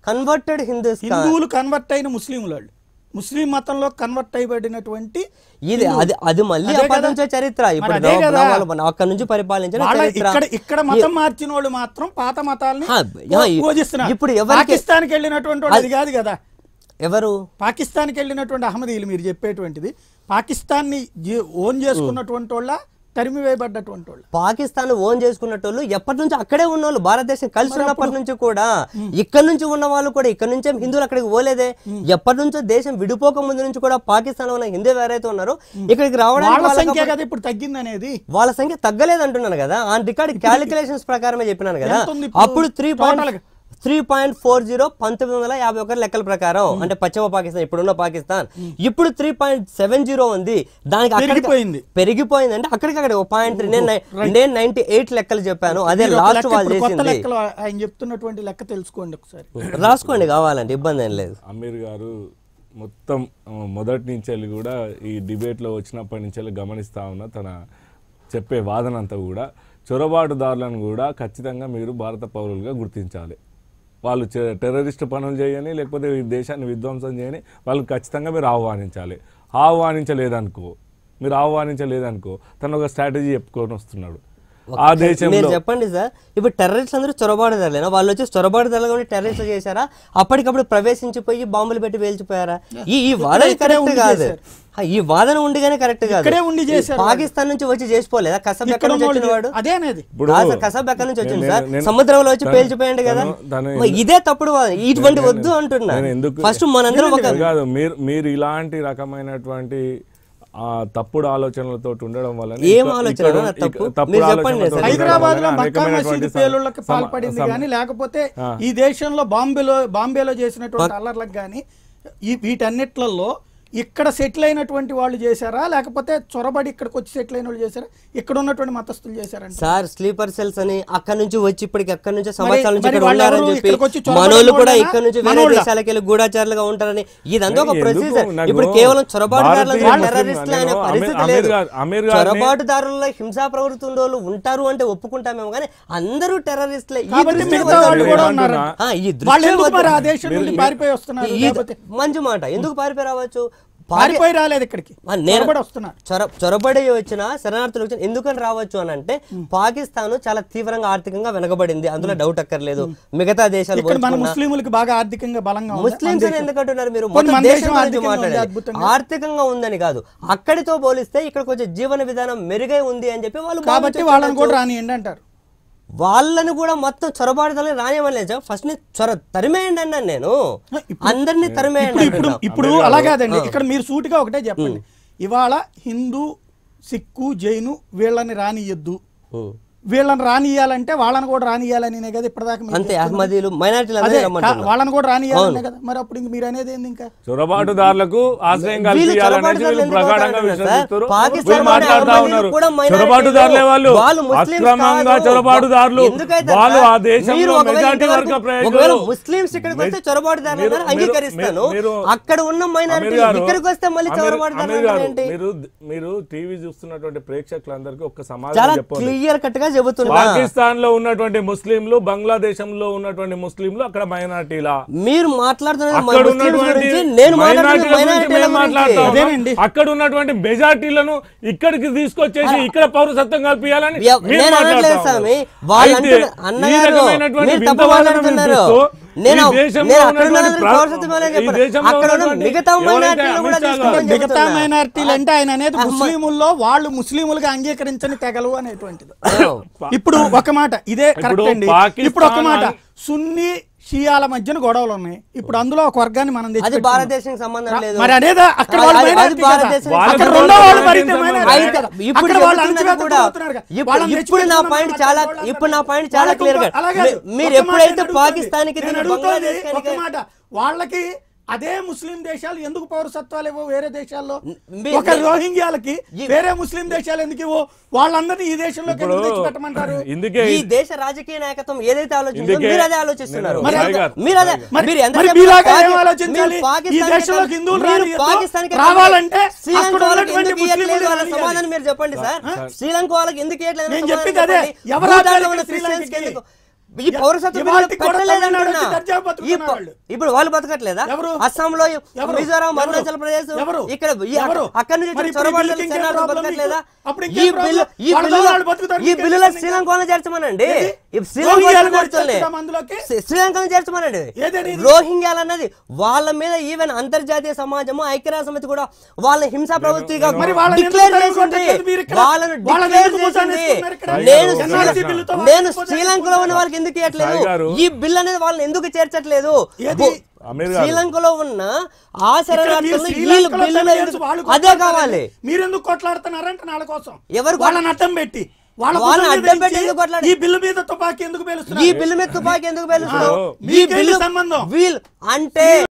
Converted Hindus హిందువులు convert అయిన ముస్లింలు వాళ్ళు ముస్లిం మతంలో కన్వర్ట్ అయిబడినటువంటి ఇది అది అది మళ్ళీ అదే అప్పటి కదా. నుంచే చరిత్ర ఇప్పుడు మరి అదే నవ- కదా. నవాలు మన అక్కడి నుంచి పరిపాలించిన వాళ్ళ చరిత్ర ఇక్కడ ఇక్కడ మతం మార్చిన వాళ్ళు మాత్రం పాత మతాలని హా, యా, ఈ- పూజిస్తున్నారు ఇప్పుడు ఎవరికి- పాకిస్తాన్కి వెళ్ళినటువంటి వాళ్ళు అది కాదు కదా ఎవరు పాకిస్తాన్కి వెళ్ళినటువంటి అహ్మదీలు మీరు చెప్పేటువంటిది పాకిస్తాన్ని జీ- ఓన్ చేసుకున్నటువంటి వాళ్ళ తరిమి వేయబడ్డటువంటి వాళ్ళు పాకిస్తాన్ ఓన్ చేసుకున్నటోళ్ళు ఎప్పటి నుంచి అక్కడే ఉన్నోళ్ళు భారతదేశం కలిసి ఉన్నప్పటి నుంచి కూడా ఇక్కడ నుంచి ఉన్న వాళ్ళు కూడా ఇక్కడ నుంచే హిందువులు అక్కడికి పోలేదే ఎప్పటి నుంచో దేశం విడిపోక ముందు నుంచి కూడా పాకిస్తాన్ లో ఉన్న హిందువులు ఎవరైతే ఉన్నారో ఇక్కడికి రావడానికి వాళ్ళ వాళ్ళకి సంఖ్య కదా ఇప్పుడు తగ్గింది అనేది వాళ్ళ సంఖ్య తగ్గలేదు అంటున్నాను కదా ఆ రికార్డ్ క్యాలిక్యులేషన్స్ ప్రకారమే చెప్పినాను కదా ఎంత ఉంది ఇప్పుడు? అప్పుడు త్రీ Total పాయింట్ గా? త్రీ పాయింట్ ఫోర్ జీరో పంతొమ్మిది వందల యాభై ఒకటి లెక్కల ప్రకారం అంటే పశ్చిమ పాకిస్తాన్ ఇప్పుడున్న పాకిస్తాన్ ఇప్పుడు త్రీ పాయింట్ సెవెన్ జీరో ఉంది దానికి అక్కడికి- పెరిగిపోయింది. పెరిగిపోయింది అంటే అక్కడికి అక్కడ పాయింట్ త్రీ నేను నై- నేను నైన్టీ ఎయిట్ లెక్కలు చెప్పాను అదే మీరు ఒక లాస్ట్ లెక్క వాళ్ళు ఇప్పుడు కొత్త చేసింది లెక్కలు ఆయన చెప్తున్నటువంటి లెక్క తెలుసుకోండి ఒకసారి రాసుకోండి కావాలంటే ఇబ్బంది ఏం లేదు అమీర్ గారు మొత్తం ఆ, మొదటి నుంచి వెళ్ళి కూడా ఈ డిబేట్లో వచ్చినప్పటి నుంచి వెళ్ళి గమనిస్తా ఉన్న తన చెప్పే వాదన అంతా కూడా చొరబాటుదారులను కూడా ఖచ్చితంగా మీరు భారత పౌరులుగా గుర్తించాలి వాళ్ళు చె- టెర్రరిస్ట్ పనులు చేయని లేకపోతే ఈ దేశాన్ని విధ్వంసం చేయని వాళ్ళని ఖచ్చితంగా మీరు ఆహ్వానించాలి ఆహ్వానించలేదనుకో మీరు ఆహ్వానించలేదనుకో తను ఒక స్ట్రాటజీ చెప్పుకొని వస్తున్నాడు ఆ మీరు దేశంలో చెప్పండి సార్ ఇప్పుడు టెర్రరిస్ట్ అందరూ చొరబాటుదారులేనా వాళ్ళు వచ్చి చొరబాటుదారులుగా ఉండి టెర్రరిస్ట్ చేశారా అప్పటికప్పుడు ప్రవేశించిపోయి బాంబులు పెట్టి పేల్చిపోయారా ఈ ఈ వాదన ఇక్కడే కరెక్ట్ ఉండి కాదు చేశారు. ఆ, ఈ వాదన ఉండిగానే కరెక్ట్ కాదు ఇక్కడే ఉండి చేశారు ఈ పాకిస్తాన్ నుంచి వచ్చి చేసిపోలేదా కసబ్ ఇక్కడ ఎక్కడి నుంచి ఉన్నోళ్ళు వచ్చిన వాడు అదే అనేది ఇప్పుడు కాదు సార్, కసబ్ ఎక్కడి నుంచి వచ్చింది నేను- సార్ నేను- సముద్రంలో వచ్చి తను- పేల్చిపోయండి కదా తను- తను మరి ఇదే తప్పుడు వాదన ఇటువంటి నేను- వద్దు అంటున్నా నేను ఎందుకు- ఫస్ట్ మనందరం ఒక కాదు మీరు మీరు ఇలాంటి రకమైనటువంటి ఆ తప్పుడు ఆలోచనలతో ఉండడం వల్ల ఏం ఆలోచన అన్న తప్పు? మీరు చెప్పండి సార్. హైదరాబాద్ లో మక్కా మసీదు పేలుళ్ళకి పాల్పడింది కానీ లేకపోతే ఈ దేశంలో బాంబేలో బాంబేలో చేసినటువంటి అల్లర్లకు కానీ ఈ వీటన్నిట్లలో ఇక్కడ సెటిల్ అయినటువంటి వాళ్ళు చేశారా లేకపోతే చొరబడి ఇక్కడికి వచ్చి సెటిల్ అయిన వాళ్ళు చేశారా ఇక్కడ ఉన్నటువంటి మతస్థులు చేశారంట సార్ స్లీపర్ సెల్స్ అని అక్కడ నుంచి వచ్చి ఇప్పటికి అక్కడ నుంచి సంవత్సరాల నుంచి మరి ఇక్కడ వాళ్ళు ఉన్నారని ఎవరు? చెప్పి ఇక్కడికి వచ్చి చొరబడిన మనోళ్ళు కూడా వాళ్ళేనా? ఇక్కడ నుంచి వేరే మనోళ్ళా? దేశాలకు వెళ్ళి గూఢాచారులుగా ఉంటారని ఇదంతా ఒక ఎందుకు? ప్రొసీజర్ నాకు ఇప్పుడు కేవలం చొరబాటుదారులు భారతీయ ముస్లిం టెర్రరిస్టులు అనే నేను పరిస్థితి అమీర్ లేదు గారు- అమీర్ గారిని- చొరబాటుదారుల్లో హింసా ప్రవృత్తి ఉన్న వాళ్ళు ఉంటారు అంటే ఒప్పుకుంటామేమో కానీ అందరూ టెర్రరిస్టులే ఈ కాబట్టి దృష్టి మిగతా వాళ్ళు వద్దు. కూడా నేను ఉన్నారు అంటున్నా. ఆ, ఈ వాళ్ళు దృష్టి ఎందుకు వద్దు. మరి ఆ దేశం నుండి పారిపోయి వస్తున్నారు ఈ- లేకపోతే మంచి మాట ఎందుకు పారిపోయి రావచ్చు పారి- పారిపోయి రాలేదు ఇక్కడికి ఆ, నేను చొరబడి వస్తున్నారు చొర చొరబడి వచ్చిన శరణార్థులు వచ్చిన ఎందుకని రావచ్చు అని అంటే పాకిస్తాన్ చాలా తీవ్రంగా ఆర్థికంగా వెనకబడింది అందులో డౌట్ అక్కర్లేదు మిగతా దేశాలు ఇక్కడ మన పోల్చుకున్నా- ముస్లింలకు బాగా ఆర్థికంగా బలంగా ఉంది ముస్లింస్ అని ఎందుకు అంటున్నారు మీరు కొన్ని మొత్తం మన దేశం దేశం గురించి ఆర్థికంగా ఉంది మాట్లాడాలి అద్భుతంగా. ఆర్థికంగా ఉందని కాదు అక్కడితో పోలిస్తే ఇక్కడ కొంచెం జీవన విధానం మెరుగై ఉంది అని చెప్పి వాళ్ళు కాబట్టి భావించవచ్చు. వాళ్ళని కూడా రానియండి అంటారు వాళ్ళని కూడా మొత్తం చొరబాటుదలని రానివ్వలేదు ఫస్ట్ ని చొర తరిమేయండి అన్నాను నేను అందరినీ తరిమేయండి ఇప్పుడు ఇప్పుడు అంటున్నా. ఇప్పుడు అలా కాదండి ఇక్కడ మీరు సూటిగా ఒకటే చెప్పండి ఇవాళ హిందూ సిక్కు జైను వీళ్ళని రానియద్దు ఉం. వీళ్ళని రానియాలంటే వాళ్ళని కూడా రానియాలనే కదా ఇప్పటిదాకా మీరు అంతే చెప్తున్నారు. అహ్మదీలు మైనార్టీలు అదే అందరూ కా- రమ్మంటున్నారు వాళ్ళని కూడా రానియాలనే కదా మరి అప్పుడు ఇంక మీరు అనేది ఏంది ఇంకా చొరబాటుదారులకు ఆశ్రయం వీళ్ళు కల్పించాలనేసి చొరబాటుదారులు వీళ్ళు ఎందుకు ప్రగాఢంగా అవుతారు సార్? విశ్వసిస్తారు పాకిస్తాన్ వీళ్ళు లోనే మాట్లాడుతా అహ్మదీలు ఉన్నారు కూడా మైనారిటీలు. చొరబాటుదారులే వాళ్ళు వాళ్ళు ముస్లిమ్స్ అక్రమంగా కాదు. చొరబాటుదారులు ఎందుకైతే వాళ్ళు సార్? ఆ మీరు దేశంలో ఒకవేళ మెజార్టీ ఇంతవరకు- వర్గ ప్రజలు ఒకవేళ ముస్లిమ్స్ ఇక్కడికి వస్తే మీరు- చొరబాటుదారులు మీరు- అన్నారు, అంగీకరిస్తాను మీరు- అక్కడ ఉన్న అమీర్ మైనారిటీలు గారు, ఇక్కడికి వస్తే మళ్ళీ అమీర్- చొరబాటుదారులు అమీర్ గారు, ఏంటి మీరు మీరు టీవీ చూస్తున్నటువంటి ప్రేక్షకులందరికీ ఒక చాలా సమాధానం చెప్పండి క్లియర్ కట్ గా చెబుతున్నా పాకిస్తాన్ లో ఉన్నటువంటి ముస్లింలు బంగ్లాదేశంలో ఉన్నటువంటి ముస్లింలు అక్కడ మైనార్టీలా మీరు మాట్లాడుతున్నది అక్కడ ముస్లిమ్స్ ఉన్నటువంటి గురించి నేను మాట్లాడుతున్నది మైనారిటీల గురించి మైనారిటీల మేము మాట్లాడుతా గురించి ఉన్నాం. అదేనండి. అక్కడ ఉన్నటువంటి మెజార్టీలను ఇక్కడికి తీసుకొచ్చేసి ఇక్కడ పౌరసత్వం కల్పించాలని ఎవ- మీరు నేను అనట్లేదు మాట్లాడుతా స్వామి ఉన్నారు. వాళ్ళు అయితే అంటున్న- ఈ అన్నగారు రకమైనటువంటి మీరు వింత తప్పు వాదన మాట్లాడుతున్నారు వినిపిస్తూ నేను ఈ దేశంలో నేను అక్కడ ఉన్నటువంటి ఉన్నదానికి ప్ర- పౌరసత్వం ఇవ్వాలని ఈ చెప్పను. దేశంలో అక్కడ ఉన్న ఉన్నటువంటి మిగతా ఎవరైతే మైనారిటీలను కూడా అమిత్ షా తీసుకోమని గారు- మిగతా చెబుతున్నా. మైనార్టీలు అంటే ఆయన అనేది ముస్లిముల్లో వాళ్ళు ముస్లిములుగా అంగీకరించని తెగలు అనేటువంటిది ఆ. ఇప్పుడు ఒక మాట ఇదే కరెక్ట్ అండి పాకిస్తాన్ ఇప్పుడు ఒక మాట సున్ని షియాల మధ్యన గొడవలు ఉన్నాయి ఇప్పుడు అందులో ఒక వర్గాన్ని మనం అది తెచ్చి భారతదేశం సంబంధం లేదు మరి అదేదా అక్కడ అది- వాళ్ళు అది minority కదా. భారతదేశం వాళ్ళ అక్కడ సంబంధం రెండో వాళ్ళు లేదు. భరితే minority అయితే కదా. ఇప్పుడు అక్కడ వాళ్ళు చెబుతున్నది అణచివేతకు కూడా గురవుతున్నారు కదా. ఇప్పుడు వాళ్ళని ఇప్పుడు నా తెచ్చుకుంటున్నాం పాయింట్ మనం చాలా వాళ్ళని ఇప్పుడు నా పాయింట్ చాలా వాళ్ళకు క్లియర్ గా అలాగే మీ- మీరు ఒక మాట ఎప్పుడైతే నేను పాకిస్తాన్ కి అడుగుతుంది, తిరిగి నేను అడుగుతుంది, బంగ్లాదేశ్ ఒక మాట వాళ్ళకి అదే ముస్లిం దేశాలు ఎందుకు పౌరసత్వాలు ఇవ్వవు వేరే దేశాల్లో మీ- ఒక రోహింగ్యాలకి వేరే ముస్లిం దేశాలు ఎందుకు ఇవ్వవు వాళ్ళందరినీ ఈ దేశంలోకి ఇప్పుడు ఎందుకు తెచ్చి పెట్టమంటారు ఇందుకే ఈ దేశ రాజకీయ నాయకత్వం ఏదైతే ఆలోచించారో ఇందుకే- మీరు అదే ఆలోచిస్తున్నారు మరి మీరు అదే- అదే- మీరు అదే మరి మీరు ఎంత మరి చెప్పినా మీలాగా పాకి- ఏం ఆలోచించాలి మీరు ఈ పాకిస్తాన్కి దేశంలోకి హిందువులు మీరు రానియద్దు. పాకిస్తాన్కి రావాలంటే శ్రీలంక అక్కడ వాళ్ళకి ఉన్నటువంటి ఎందుకు ఇవ్వట్లేదు ముస్లింలు అన్న రానియాలి. సమాధానం మీరు చెప్పండి సార్ శ్రీలంక వాళ్ళకి ఎందుకు ఇవ్వట్లేదు అన్న నేను సమాధానం చెప్పింది అదే. చెప్పండి. ఎవరు భూటాన్లో ఆపాలి ఉన్న శ్రీలంకకి? క్రిస్టియన్స్కి ఎందుకు ఈ పౌరసత్వ బిల్లు ఇవాళకి కూడా పెట్టలేదంటున్నా తమిళనాడు దర్జాగా ఈ బతుకుతున్నారు ప- వాళ్ళు. ఇప్పుడు వాళ్ళు బతకట్లేదా ఎవరు? అస్సాంలో ఎవరు? మిజోరాం ఎవరు? అరుణాచల్ ప్రదేశ్ ఎవరు? ఇక్కడ ఈ ఎవరు? అక్కడి నుంచి మరి వచ్చిన ఇప్పుడు ఈ చొరబాట్లు బిల్లుకి ఇంకేం శరణార్థులు ప్రాబ్లం బతకట్లేదా మీకు? అప్పుడు ఈ ఇంకేం బిల్లు ప్రాబ్లం? ఈ వాళ్ళ బిల్లులో వాళ్ళు బతుకుతారు, ఈ మీకేం బిల్లులో తెలుసు శ్రీలంకలో చేర్చమనండి ఏది? ఈ శ్రీలంకలో రోహింగ్యాలు కూడా చేర్చాలి. చేర్చుదాం అందులోకి? శ్రీ- శ్రీలంకను చేర్చమనండి ఏదండి ఇది? రోహింగ్యాలు అన్నది వాళ్ళ మీద ఈవెన్ అంతర్జాతీయ సమాజము ఐక్యరాజ్య సమితి కూడా వాళ్ళ హింసా ప్రవృత్తిగా మరి వాళ్ళని డిక్లేర్ ఎందుకు చేసింది తరగొట్టట్లేదు మీరు ఇక్కడ? వాళ్ళను వాళ్ళని డిక్లేర్ ఎందుకు భుజాన్ని చేసింది వేసుకున్నారు ఇక్కడ? నేను సాయి శ్రీలం- గారు, బిల్లుతో నేను వాళ్ళని శ్రీలంకలో ఉన్న వాళ్ళకి ఎందుకు ఇవ్వట్లేదు సాయి గారు. ఈ బిల్ అనేది వాళ్ళని ఎందుకు చేర్చట్లేదు ఏది? బు- అమీర్ గారు. శ్రీలంకలో ఉన్న ఆ ఇక్కడ మీరు శరణార్థులను వీళ్ళు శ్రీలంకలో బిల్లులో తమిళన్స్ ఎందుకు- వాళ్ళు అదే కొట్లాడతారండి. కావాలి మీరెందుకు కొట్లాడుతున్నారంటే వాళ్ళ కోసం ఎవరు కొట్లా- వాళ్ళని అడ్డం పెట్టి వాళ్ళ వాళ్ళని భుజం మీద అడ్డం పెట్టి ఇచ్చి ఎందుకు కొట్లాడి- ఈ బిల్లు మీద తుపాకీ ఎందుకు ఈ పేలుస్తున్నారు బిల్లు మీద తుపాకీ ఎందుకు పేలుస్తున్నావు ఆ, ఈ మీకేంటి బిల్లు సంబంధం? వీల్ అంటే